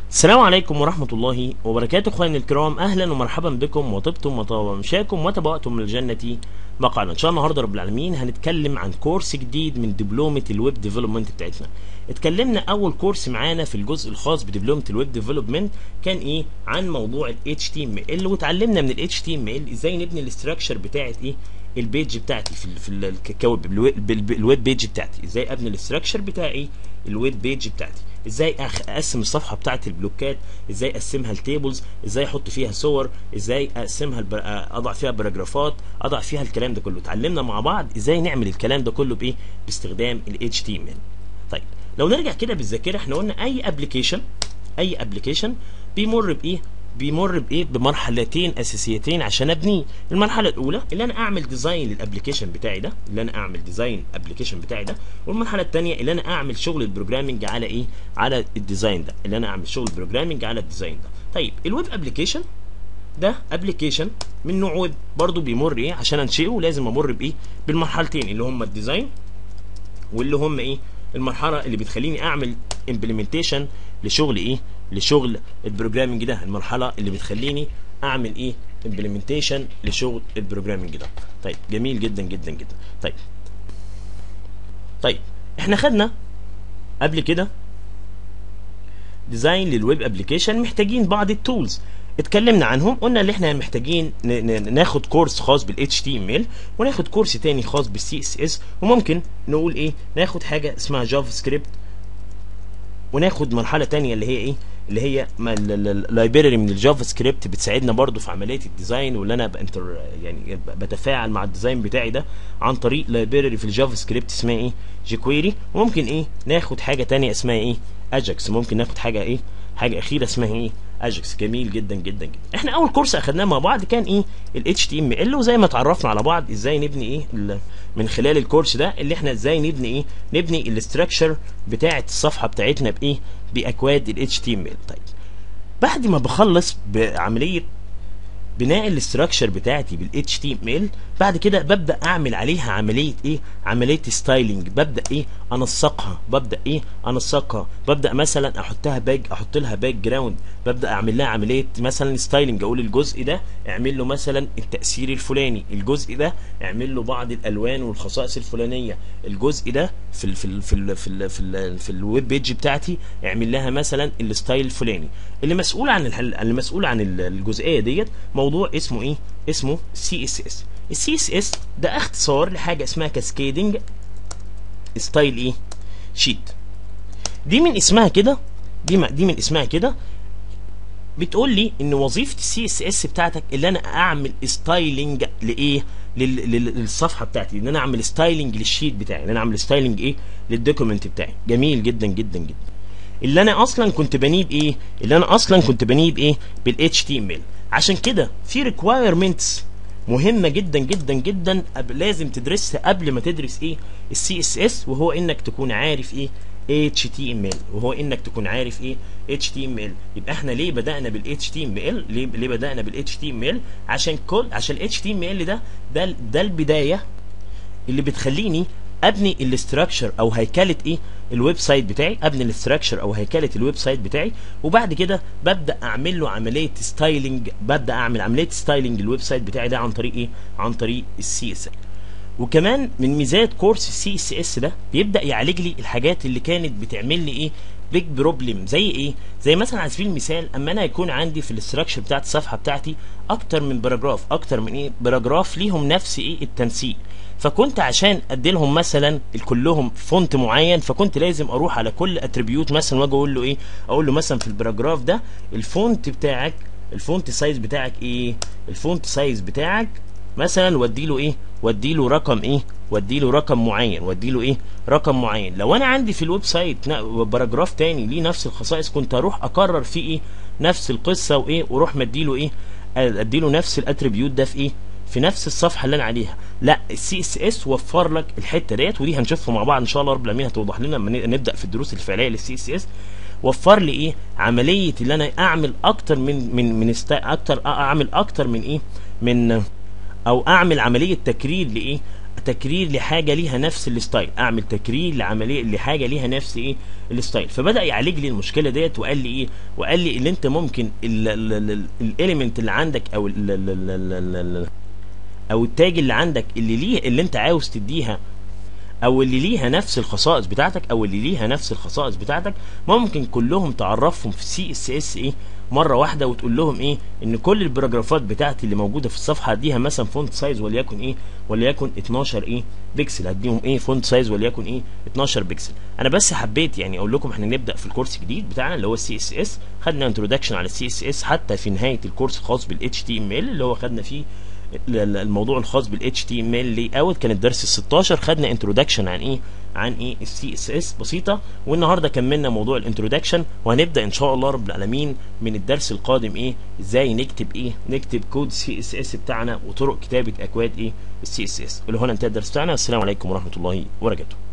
السلام عليكم ورحمة الله وبركاته اخواني الكرام اهلا ومرحبا بكم وطبتم وطاب مشاكم وتبوأتم من الجنة مقعدا ان شاء الله النهارده رب العالمين هنتكلم عن كورس جديد من دبلومة الويب ديفلوبمنت بتاعتنا اتكلمنا اول كورس معانا في الجزء الخاص بدبلومة الويب ديفلوبمنت كان ايه عن موضوع ال HTML واتعلمنا من ال HTML ازاي نبني الاستراكشر بتاعت ايه البيج بتاعتي في ال في ال كويب الويب بيج بتاعتي ازاي ابني الاستراكشر بتاعي الويب بيج بتاعتي ازاي اقسم الصفحه بتاعت البلوكات ازاي اقسمها لتيبلز ازاي احط فيها صور ازاي اقسمها البر... اضع فيها باراجرافات اضع فيها الكلام ده كله اتعلمنا مع بعض ازاي نعمل الكلام ده كله بايه باستخدام ال HTML طيب لو نرجع كده بالذاكره احنا قلنا اي ابلكيشن اي ابلكيشن بيمر بايه بيمر بايه بمرحلتين اساسيتين عشان ابنيه المرحله الاولى اللي انا اعمل ديزاين للابلكيشن بتاعي ده اللي انا اعمل ديزاين ابلكيشن بتاعي ده والمرحله الثانيه اللي انا اعمل شغل البروجرامنج على ايه على الديزاين ده اللي انا اعمل شغل البروجرامنج على الديزاين ده طيب الويب ابلكيشن ده ابلكيشن من نوع ويب برضه بيمر ايه عشان انشئه لازم امر بايه بالمرحلتين اللي هم الديزاين واللي هم ايه المرحله اللي بتخليني اعمل امبلمنتيشن لشغل ايه لشغل البروجرامنج ده المرحله اللي بتخليني اعمل ايه امبلمنتيشن لشغل البروجرامنج ده طيب جميل جدا جدا جدا طيب طيب احنا خدنا قبل كده ديزاين للويب ابلكيشن محتاجين بعض التولز اتكلمنا عنهم قلنا ان احنا محتاجين ناخد كورس خاص بال HTML وناخد كورس تاني خاص بال CSS وممكن نقول ايه ناخد حاجه اسمها جافا سكريبت وناخد مرحله تانية اللي هي ايه اللي هي اللايبراري من الجافا سكريبت بتساعدنا برضو في عمليه الديزاين واللي انا بانتر يعني بتفاعل مع الديزاين بتاعي ده عن طريق لايبراري في الجافا سكريبت اسمها ايه جيكويري وممكن ايه ناخد حاجه تانية اسمها ايه اجاكس ممكن ناخد حاجه ايه حاجه اخيره اسمها ايه اجاكس جميل جدا جدا جدا احنا اول كورس اخدناه مع بعض كان ايه ال HTML وزي ما اتعرفنا على بعض ازاي نبني ايه من خلال الكورس ده اللي احنا ازاي نبني ايه نبني الاستراكشر بتاعه الصفحه بتاعتنا بايه باكواد ال HTML طيب بعد ما بخلص بعمليه بناء الاستراكشر بتاعتي بال HTML بعد كده ببدا اعمل عليها عمليه ايه عمليه ستايلنج ببدا ايه انسقها ببدا ايه انسقها ببدا مثلا احطها باج احط لها باك جراوند ببدا اعمل لها عمليه مثلا ستايلنج اقول الجزء ده اعمل له مثلا التاثير الفلاني الجزء ده اعمل له بعض الالوان والخصائص الفلانيه الجزء ده في ال في ال في ال في ال في, ال في الويب بيج بتاعتي اعمل لها مثلا الستايل الفلاني اللي مسؤول عن اللي مسؤول عن الجزئيه ديت موضوع اسمه ايه اسمه سي اس اس السي اس اس ده اختصار لحاجه اسمها كاسكيدنج ستايل ايه شيت دي من اسمها كده دي دي من اسمها كده بتقول لي ان وظيفه السي اس اس بتاعتك اللي انا اعمل ستايلنج لايه للصفحه بتاعتي ان انا اعمل ستايلنج للشيت بتاعي ان انا اعمل ستايلنج ايه للدوكيمنت بتاعي جميل جدا جدا جدا اللي انا اصلا كنت بنيه بايه اللي انا اصلا كنت بنيه بايه بالاتش تي ام ال عشان كده في ريكوايرمنتس مهمه جدا جدا جدا لازم تدرسها قبل ما تدرس ايه السي اس اس وهو انك تكون عارف ايه HTML وهو انك تكون عارف ايه HTML يبقى احنا ليه بدأنا بال HTML ليه ليه بدأنا بال HTML عشان كل عشان ال HTML ده ده ده البدايه اللي بتخليني ابني الاستراكشر او هيكله ايه الويب سايت بتاعي ابني الاستراكشر او هيكله الويب سايت بتاعي وبعد كده ببدا اعمل له عمليه ستايلنج ببدا اعمل عمليه ستايلنج للويب سايت بتاعي ده عن طريق ايه عن طريق السي اس وكمان من ميزات كورس السي اس اس ده بيبدا يعالج لي الحاجات اللي كانت بتعمل لي ايه بيج بروبلم زي ايه زي مثلا على سبيل المثال اما انا يكون عندي في الاستراكشر بتاعت الصفحه بتاعتي اكتر من باراجراف اكتر من ايه باراجراف ليهم نفس ايه التنسيق فكنت عشان ادي لهم مثلا كلهم فونت معين فكنت لازم اروح على كل اتريبيوت مثلا واجي اقول له ايه اقول له مثلا في الباراجراف ده الفونت بتاعك الفونت سايز بتاعك ايه الفونت سايز بتاعك مثلا وادي له ايه وادي له رقم ايه وادي له رقم معين وادي له ايه رقم معين لو انا عندي في الويب سايت باراجراف تاني ليه نفس الخصائص كنت اروح اكرر فيه ايه نفس القصه وايه واروح مدي له ايه ادي له نفس الاتريبيوت ده في ايه في نفس الصفحه اللي انا عليها لا السي اس اس وفر لك الحته ديت ودي هنشوفها مع بعض ان شاء الله رب العالمين هتوضح لنا لما نبدا في الدروس الفعليه للسي اس اس وفر لي ايه عمليه اللي انا اعمل اكتر من من من اكتر اعمل اكتر من ايه من او اعمل عمليه تكرير لايه تكرير لحاجه ليها نفس الستايل اعمل تكرير لعمليه لحاجه ليها نفس ايه الستايل فبدا يعالج لي المشكله ديت وقال لي ايه وقال لي اللي انت ممكن الاليمنت اللي عندك او ال ال ال ال ال ال او التاج اللي عندك اللي ليه اللي انت عاوز تديها او اللي ليها نفس الخصائص بتاعتك او اللي ليها نفس الخصائص بتاعتك ممكن كلهم تعرفهم في سي اس اس ايه مره واحده وتقول لهم ايه ان كل الباراجرافات بتاعتي اللي موجوده في الصفحه اديها مثلا فونت سايز وليكن ايه وليكن 12 ايه بكسل هديهم ايه فونت سايز وليكن ايه 12 بكسل انا بس حبيت يعني اقول لكم احنا نبدا في الكورس الجديد بتاعنا اللي هو السي اس اس خدنا انتروداكشن على السي اس اس حتى في نهايه الكورس الخاص بالاتش تي ام ال اللي هو خدنا فيه الموضوع الخاص بالاتش تي ام ال لي اوت كان الدرس ال 16 خدنا انتروداكشن عن ايه عن ايه السي اس اس بسيطه والنهارده كملنا موضوع الانتروداكشن وهنبدا ان شاء الله رب العالمين من الدرس القادم ايه ازاي نكتب ايه نكتب كود سي اس اس بتاعنا وطرق كتابه اكواد ايه السي اس اس اللي هنا انتهى الدرس بتاعنا السلام عليكم ورحمه الله وبركاته